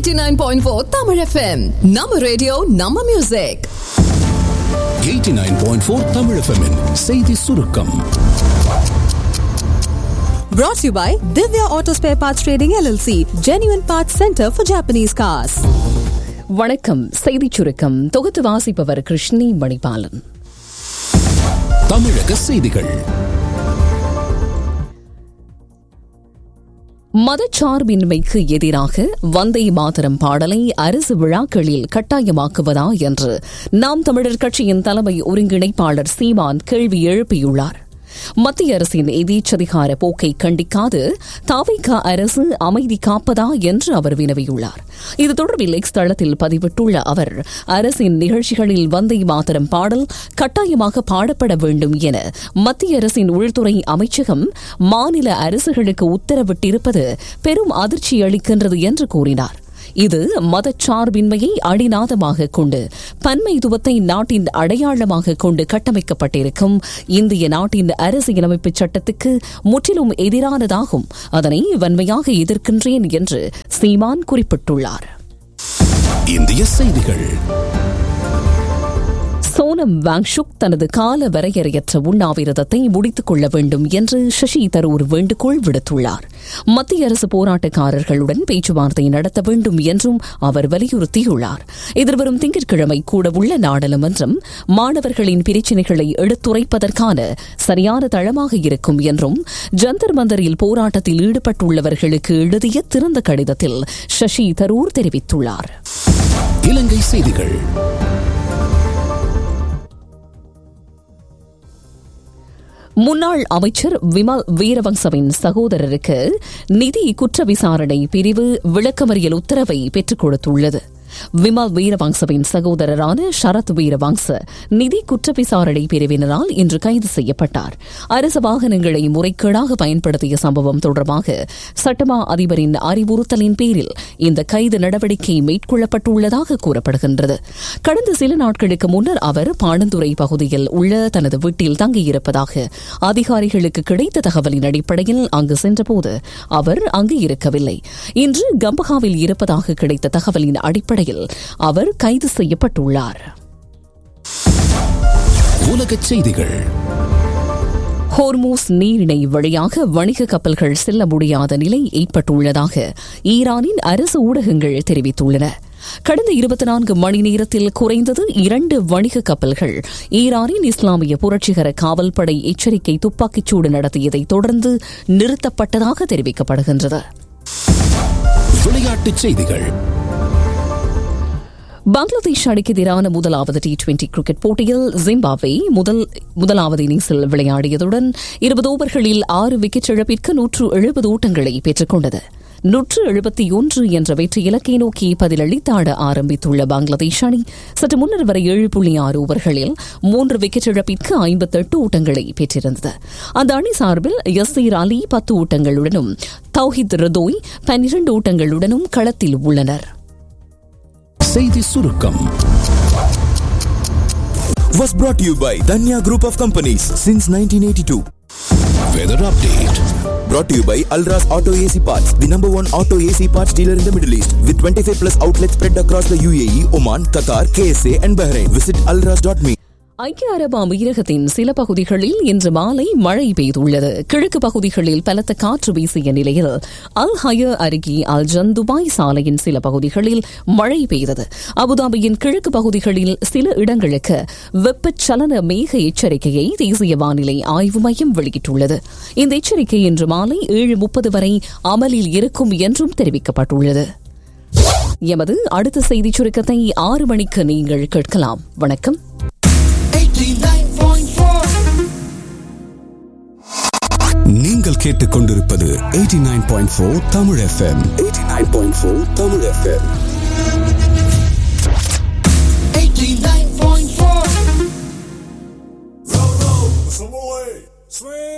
89.4 Tamil FM. நம்ம radio நம்ம music 89.4 தமிழ் FM -இன் செய்தி சுருக்கம் Brought to you by Divya Auto Spare Parts Trading LLC, Genuine Parts Center for Japanese Cars. வணக்கம் செய்திச் சுருக்கம் தொகுத்து வாசிப்பவர் கிருஷ்ணி மணிபாலன் தமிழக செய்திகள் மதச்சார்பின்மைக்கு எதிராக வந்தே மாதரம் பாடலை அரசு விழாக்களில் கட்டாயமாக்குவதா என்று நாம் தமிழர் கட்சியின் தலைமை ஒருங்கிணைப்பாளர் சீமான் கேள்வி எழுப்பியுள்ளார் மத்திய அரசின் எதேச்சதிகார போக்கை கண்டிக்காது தாவைக்கா அரசு அமைதி காப்பதா என்று அவர் வினவியுள்ளார் இது தொடர்பில் எக்ஸ் தளத்தில் பதிவிட்டுள்ள அவர் அரசின் நிகழ்ச்சிகளில் வந்தே மாதரம் பாடல் கட்டாயமாக பாடப்பட வேண்டும் என மத்திய அரசின் உள்துறை அமைச்சகம் மாநில அரசுகளுக்கு உத்தரவிட்டிருப்பது பெரும் அதிர்ச்சி அளிக்கின்றது என்று கூறினார் இது மதச்சார்பின்மையை அடிநாதமாக கொண்டு பன்மைத்துவத்தை நாட்டின் அடையாளமாக கொண்டு கட்டமைக்கப்பட்டிருக்கும் இந்திய நாட்டின் அரசியலமைப்பு சட்டத்துக்கு முற்றிலும் எதிரானதாகும் அதனை வன்மையாக எதிர்க்கின்றேன் என்று சீமான் குறிப்பிட்டுள்ளார் இந்திய செய்திகள் சோனம் வாங்ஷுக் தனது கால வரையறையற்ற உண்ணாவிரதத்தை முடித்துக் கொள்ள வேண்டும் என்று சசி தரூர் வேண்டுகோள் விடுத்துள்ளார் மத்திய அரசு போராட்டக்காரர்களுடன் பேச்சுவார்த்தை நடத்த வேண்டும் என்றும் அவர் வலியுறுத்தியுள்ளார் எதிர்வரும் திங்கட்கிழமை கூடவுள்ள நாடாளுமன்றம் மாணவர்களின் பிரச்சினைகளை எடுத்துரைப்பதற்கான சரியான தளமாக இருக்கும் என்றும் ஜந்தர் மந்தரில் போராட்டத்தில் ஈடுபட்டுள்ளவர்களுக்கு எழுதிய திறந்த கடிதத்தில் சசி தரூர் தெரிவித்துள்ளார் இலங்கை செய்திகள் முன்னாள் அமைச்சர் விமல் வீரவங்சவின் சகோதரருக்கு நிதி குற்ற விசாரணை பிரிவு விளக்கமறியல் உத்தரவை பெற்றுக் கொடுத்துள்ளது விமல் வீரவங்சவின் சகோதரரான சரத் வீரவங்ச நிதி குற்ற விசாரணை பிரிவினரால் இன்று கைது செய்யப்பட்டார் அரசு வாகனங்களை முறைகேடாக பயன்படுத்திய சம்பவம் தொடர்பாக சட்டமா அதிபரின் அறிவுறுத்தலின் பேரில் இந்த கைது நடவடிக்கை மேற்கொள்ளப்பட்டுள்ளதாக கூறப்படுகின்றது கடந்த சில நாட்களுக்கு முன்னர் அவர் பாணந்துறை பகுதியில் உள்ள தனது வீட்டில் தங்கியிருப்பதாக அதிகாரிகளுக்கு கிடைத்த தகவலின் அடிப்படையில் அங்கு சென்றபோது அவர் அங்கு இருக்கவில்லை இன்று கம்பகாவில் இருப்பதாக கிடைத்த தகவலின் அடிப்படையில் அவர் கைது செய்யப்பட்டுள்ளார் உலகச் செய்திகள் ஹோர்மூஸ் நீரிணை வழியாக வணிக கப்பல்கள் செல்ல முடியாத நிலை ஏற்பட்டுள்ளதாக ஈரானின் அரசு ஊடகங்கள் தெரிவித்துள்ளன கடந்த இருபத்தி நான்கு மணி நேரத்தில் குறைந்தது இரண்டு வணிக கப்பல்கள் ஈரானின் இஸ்லாமிய புரட்சிகர காவல்படை எச்சரிக்கை துப்பாக்கிச்சூடு நடத்தியதை தொடர்ந்து நிறுத்தப்பட்டதாக தெரிவிக்கப்படுகின்றது விளையாட்டுச் செய்திகள் பங்களாதேஷ் அணிக்கு எதிரான முதலாவது டி டுவெண்டி கிரிக்கெட் போட்டியில் ஜிம்பாப்வே முதல் முதலாவது இன்னிங்ஸில் விளையாடியதுடன் இருபது ஓவர்களில் ஆறு விக்கெட் இழப்பிற்கு நூற்று எழுபது ஓட்டங்களை பெற்றுக் கொண்டது நூற்று எழுபத்தி ஒன்று என்ற வெற்றி இலக்கை நோக்கி பதிலளித்தாட ஆரம்பித்துள்ள பங்களாதேஷ் அணி சற்று முன்னர் வரை ஏழு புள்ளி ஆறு ஓவர்களில் மூன்று விக்கெட் இழப்பிற்கு ஐம்பத்தெட்டு ஓட்டங்களை பெற்றிருந்தது அந்த அணி சார்பில் யசீர் அலி பத்து ஓட்டங்களுடனும் தௌஹித் ரதோய் பன்னிரண்டு ஓட்டங்களுடனும் களத்தில் உள்ளனர் செய்தி சுருக்கம் was brought to you by Danya Group of Companies since 1982. Weather update Brought to you by Alras Auto AC Parts, the number one auto AC parts dealer in the Middle East, with 25 plus outlets spread across the UAE, Oman, Qatar, KSA, and Bahrain. Visit alras.me. ஐக்கிய அரபு அமீரகத்தின் சில பகுதிகளில் இன்று மாலை மழை பெய்துள்ளது கிழக்கு பகுதிகளில் பலத்த காற்று வீசிய நிலையில் அல் ஹய அருகே அல் ஜன் துபாய் சாலையின் சில பகுதிகளில் மழை பெய்தது அபுதாபியின் கிழக்கு பகுதிகளில் சில இடங்களுக்கு வெப்பச்சலன மேக எச்சரிக்கையை தேசிய வானிலை ஆய்வு மையம் வெளியிட்டுள்ளது இந்த எச்சரிக்கை இன்று மாலை ஏழு முப்பது வரை அமலில் இருக்கும் என்றும் தெரிவிக்கப்பட்டுள்ளது எமது அடுத்த செய்திச் சுருக்கத்தை ஆறு மணிக்கு நீங்கள் கேட்கலாம் வணக்கம் நீங்கள் கேட்டுக்கொண்டிருப்பது 89.4 தமிழ் FM 89.4 தமிழ் FM